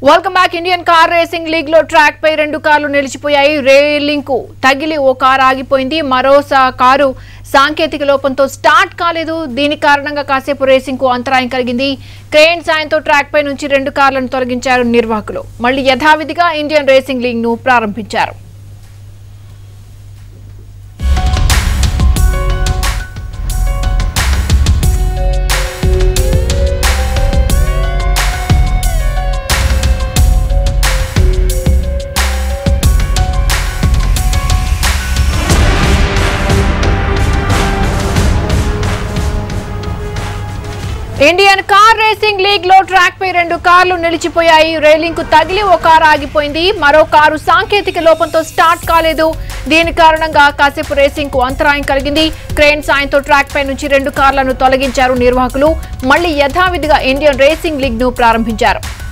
welcome back Indian car racing league లో track పై రెండు కార్లు నిలిచిపోయాయి రైలింగ్ కు తగిలి ఓ కారు ఆగిపోయింది మరో సా- కారు సాంకేతిక లోపంతో స్టార్ట్ కాలేదు దీని కారణంగా కాసేపు రేసింగ్ కు అంతరాయం కలిగింది క్రేన్ సాయంతో ట్రాక్ పై నుంచి రెండు కార్లను తొలగించారు నిర్వాహకులు మళ్ళీ యథావిధిగా ఇండియన్ రేసింగ్ లీగ్ ను ప్రారంభించారు ఇండియన్ కార్ రేసింగ్ లీగ్ లో ట్రాక్ పై రెండు కార్లు నిలిచిపోయాయి రైలింగ్ కు తగిలి ఓ కారు ఆగిపోయింది మరో కారు సాంకేతిక లోపంతో స్టార్ట్ కాలేదు దీని కారణంగా కాసేపు రేసింగ్ కు అంతరాయం కలిగింది క్రేన్ సాయంతో ట్రాక్ పై నుంచి రెండు కార్లను తొలగించారు నిర్వాహకులు మళ్లీ యథావిధిగా ఇండియన్ రేసింగ్ లీగ్ ను ప్రారంభించారు